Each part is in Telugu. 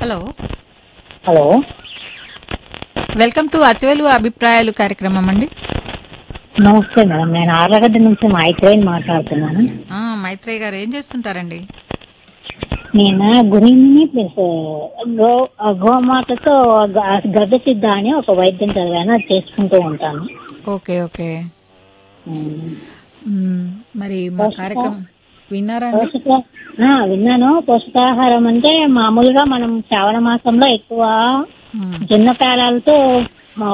హలో హలో వెల్కమ్ టు అతివెలు అభిప్రాయాలు కార్యక్రమం అండి నమస్తే మేడం నేను ఆర్లగడ్డ నుంచి మైత్రేయన్ మాట్లాడుతున్నాను ఆ, మైత్రేయ్ గారు ఏం చేస్తుంటారండి నేను గురిని ప్లస్ గో గోమాతతో గ- గడ్డ సిద్ధ అని ఒక వైద్యం చదివాను అది చేసుకుంటూ ఉంటాను ఓకే ఓకే ఉమ్. మ్మ్. మరి మా కార్యక్రమం విన్నారా అండి పోషక ఆ, విన్నాను పోషకాహారం అంటే మామూలుగా మనం శ్రావణ మాసంలో ఎక్కువ మ్మ్. జొన్న పేలాలతో ఆ,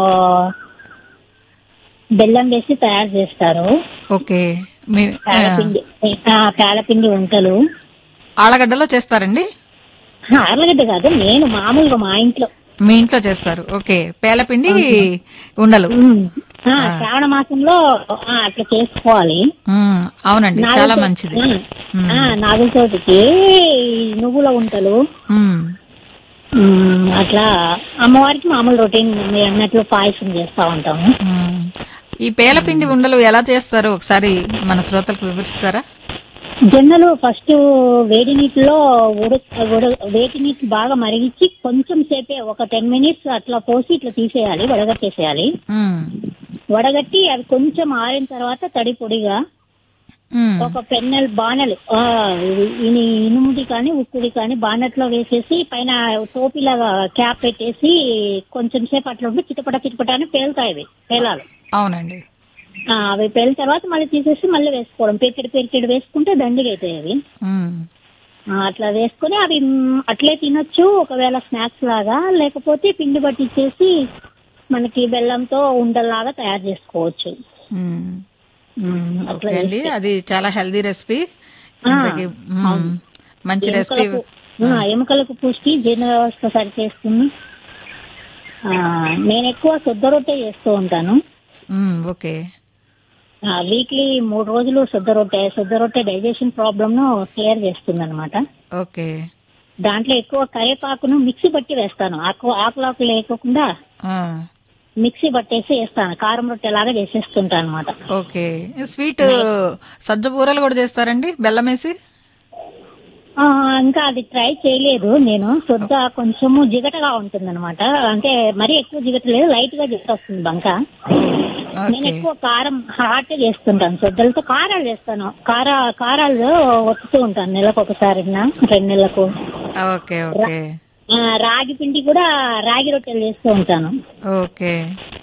బెల్లం వేసి తయారు చేస్తారు ఓకే మీ ఆ, పేలపిండి ఆ, పేలపిండి వంటలు ఆళ్ళగడ్డలో చేస్తారండి ఆ, ఆర్లగడ్డ కాదు నేను మామూలుగా మా ఇంట్లో మీ ఇంట్లో చేస్తారు ఓకే పేలపిండి ఉండలు ఉమ్. ఆ, శ్రావణ మాసంలో ఆ, అట్లా చేసుకోవాలి మ్మ్. అవునండి నాగుల చాలా చవితి- మంచిది ఆ, ఆ, నాగుల చవితికి నువ్వుల ఉంటలు మ్మ్. ఉమ్, అట్లా అమ్మవారికి మామూలు రొటీన్ మీరు అన్నట్లు పాయసం చేస్తా ఉంటాము మ్మ్. ఈ పేలపిండి ఉండలు ఎలా చేస్తారో ఒకసారి మన శ్రోతలకు వివరిస్తారా జొన్నలు ఫస్ట్ వేడి నీటిలో ఉడ ఉడ వేడి నీటి బాగా మరిగించి కొంచెం సేపే ఒక టెన్ మినిట్స్ అట్లా పోసి ఇట్లా తీసేయాలి వడగట్టేసేయాలి మ్మ్. వడగట్టి అవి కొంచెం ఆరిన తర్వాత తడి పొడిగా మ్మ్. ఒక పెన్నెల్ బాణలు ఆ, ఇది ఇది ఇనుముది కానీ ఉక్కుది కానీ బాణట్లో వేసేసి పైన టోపీలాగా క్యాప్ పెట్టేసి కొంచెం సేపు అట్లా ఉండి చిటపట చిటపట అని పేలుతాయి అవి పేలాలు అవునండి ఆ, అవి పేలిన తర్వాత మళ్ళీ తీసేసి మళ్ళీ వేసుకోవడం పెరికెడు పెరికెడు వేసుకుంటే దండిగా అవుతాయి అవి మ్మ్. ఆ, అట్లా వేసుకుని అవి మ్, అట్లే తినొచ్చు ఒకవేళ స్నాక్స్ లాగా లేకపోతే పిండి పట్టించేసి మనకి బెల్లంతో ఉండల్లాగా తయారు చేసుకోవచ్చు మ్మ్. మ్, అట్లా ఓకే అండి అది చాలా హెల్దీ రెసిపీ ఆ, ఇంతకీ, మ్మ్, మంచి రెసిపీ ఎముకలకు ఆ, ఎముకలకు పుష్టి జీర్ణ వ్యవస్థ సరి చేస్తుంది ఆ, నేను ఎక్కువ శుద్ధ రొట్టె చేస్తూ ఉంటాను మ్మ్, ఓకే వీక్లీ మూడు రోజులు శుద్ధ రొట్టె శుద్ధ రొట్టె డైజెషన్ ప్రాబ్లమ్ ను క్లియర్ చేస్తుంది అనమాట ఓకే దాంట్లో ఎక్కువ కరివేపాకును మిక్సీ బట్టి వేస్తాను ఆకు ఆకులాకు లేకుండా ఆ, మిక్సీ పట్టేసి వేస్తాను కారం రొట్టె లాగా చేసేస్తుంటాను అనమాట ఓకే స్వీట్ సజ్జ బూరలు కూడా చేస్తారండి బెల్లం వేసి ఇంకా అది ట్రై చేయలేదు నేను శుద్ధ కొంచెము జిగటగా ఉంటుంది అనమాట అంటే మరీ ఎక్కువ జిగట లేదు లైట్ గా జిగట వస్తుంది బంక నేను ఓకే ఎక్కువ కారం హాట్ చేస్తుంటాను శుద్ధలతో కారాలు చేస్తాను కార కారాలు వస్తూ ఉంటాను నెలకు ఒకసారి రెండు నెలలకు ఓకే ఓకే ఆ, రాగి పిండి కూడా రాగి రొట్టెలు చేస్తూ ఉంటాను ఓకే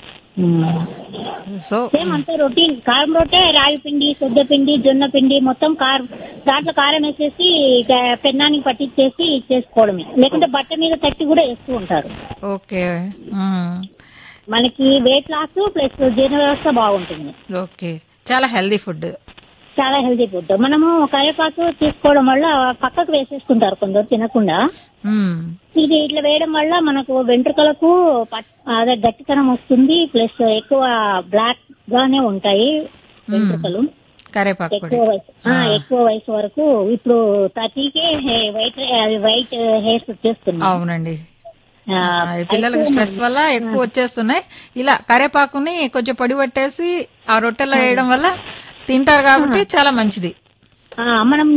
సో సేమ్ అంతా రొటీన్ కారం రొట్టె రాగి పిండి శుద్ధ పిండి జొన్న పిండి మొత్తం కారం దాంట్లో కారం వేసేసి ఇక పెన్నానికి పట్టించేసి చేసుకోవడమే లేకుంటే బట్ట మీద తట్టి కూడా వేస్తూ ఉంటారు ఓకే మ్మ్, మనకి వెయిట్ లాస్ ప్లస్ జీర్ణ వ్యవస్థ బాగుంటుంది ఓకే చాలా హెల్దీ ఫుడ్ చాలా హెల్తీ ఫుడ్ మనము కరివేపాకు తీసుకోవడం వల్ల పక్కకు వేసేసుకుంటారు కొందరు తినకుండా మ్మ్, ఇది ఇట్లా వేయడం వల్ల మనకు వెంట్రుకలకు పట్- అదే గట్టితనం వస్తుంది ప్లస్ ఎక్కువ బ్లాక్ గానే ఉంటాయి వెంట్రుకలు కరేపాకు ఎక్కువ పొడి వయసు ఆ, ఎక్కువ వయసు వరకు ఇప్పుడు థర్టీకే వైట్ వైట్ హెయిర్స్ వచ్చేస్తుంది అవునండి ఆ, ఆ, ఈ పిల్లలకి స్ట్రెస్ వల్ల ఎక్కువ వచ్చేస్తున్నాయి ఇలా కరేపాకుని కొంచెం పొడి పట్టేసి ఆ రొట్టెలో వేయడం వల్ల తింటారు కాబట్టి చాలా మంచిది ఆ, మనం